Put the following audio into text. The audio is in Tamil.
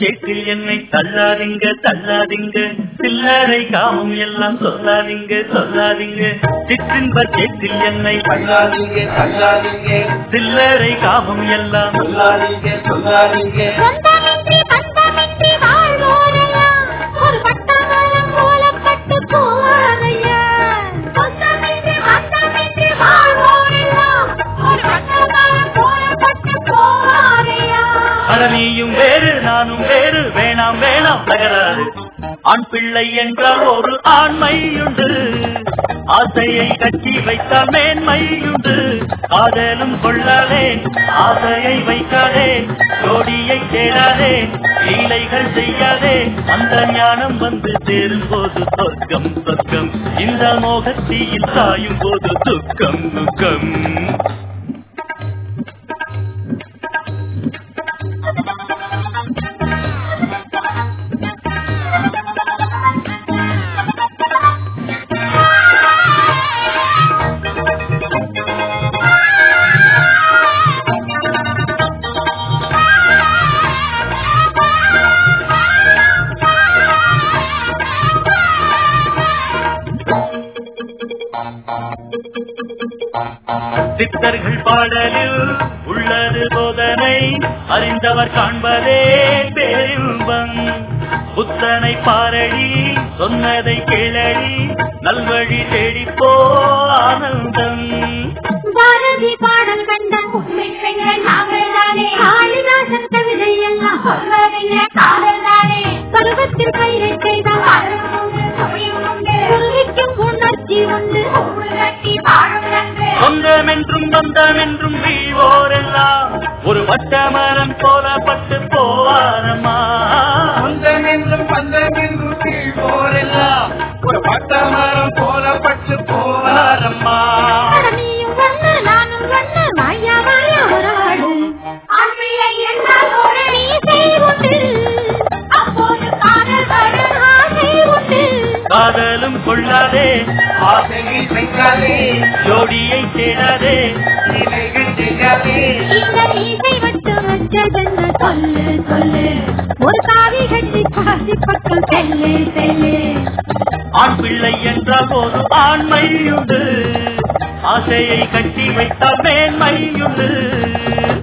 சேற்றில் என்னை தள்ளாதீங்க தள்ளாதீங்க சில்லறை காமம் எல்லாம் சொல்லாதீங்க சொல்லாதீங்க சிற்றின்ப சேற்றில் என்னை தள்ளாதீங்க தள்ளாதீங்க சில்லறை காமம் எல்லாம் சொல்லாதீங்க சொல்லாதீங்க சொந்தமின்றி பந்தமின்றி வாழ்வோரையா ஒரு பட்டமரம் போல பட்டு போவாரையா சொந்தமின்றி பந்தமின்றி வாழ்வோரையா ஒரு பட்டமரம் போல பட்டு போவாரையா அறனியும் வேறு நானும் வேறு வேணாம் வேணாம் தகராறு ஆண் பிள்ளை என்றால் ஒரு ஆண்மையுண்டு ஆசையை கட்டி வைத்த மேன்மையுண்டு காதலும் கொள்ளாதே ஆசையை வைக்காதே ஜோடியை தேடாதே லீலைகள் செய்யாதே அந்த ஞானம் வந்து சேரும் போது சொர்க்கம் சொர்க்கம் இந்த மோகத்தீயில் சாயும் போது துக்கம் துக்கம் சித்தர்கள் பாடலில் உள்ளது போதனை அறிந்தவர் காண்பதே பேரின்பம் புத்தனை பாரடி சொன்னதை கேளடி நல்வழி தேடிப்போ ஆனந்தம் பாரதி பாடல் கண்ட உண்மை பெண்கள் நாங்கள் தானே காளிதாசன் கவிதை எல்லாம் சொல்வதில்ல காதல் தானே பருவத்தில் பயிரை செய்தால் குருவிக்கும் உணர்ச்சி உண்டு கட்டி பாடும் நன்று சொந்தமென்றும் பந்தமென்றும் வீழ்வோரெல்லாம் ஒரு வட்டமரம் போல பட்டு போவாரம்மா சொந்தமென்றும் பந்தமென்றும் கீழ் போரெல்லாம் ஒரு பட்டமரம் போல பட்டு போவாரம்மா நீயும் ஒண்ணு நானும் ஒண்ணு வாயா வாயா ஒரு ஆடு ஆண் பிள்ளை என்றால் ஒரு மீசை உண்டு அப்போது காதல் வரும் ஆசை உண்டு காதலும் கொள்ளாதே ஆசையை வைக்காதே ஜோடியை தேடாதே இலைகள் செய்யாதே இந்த மீசை மட்டும் வச்சதென்ன சொல்லு சொல்லு ஒரு காவி கட்டி பாசி பக்கம் செல்லு செல்லு ஆண் பிள்ளை என்றால் போது ஆண்மையுண்டு ஆசையை கட்டி வைத்த மேன்மையுண்டு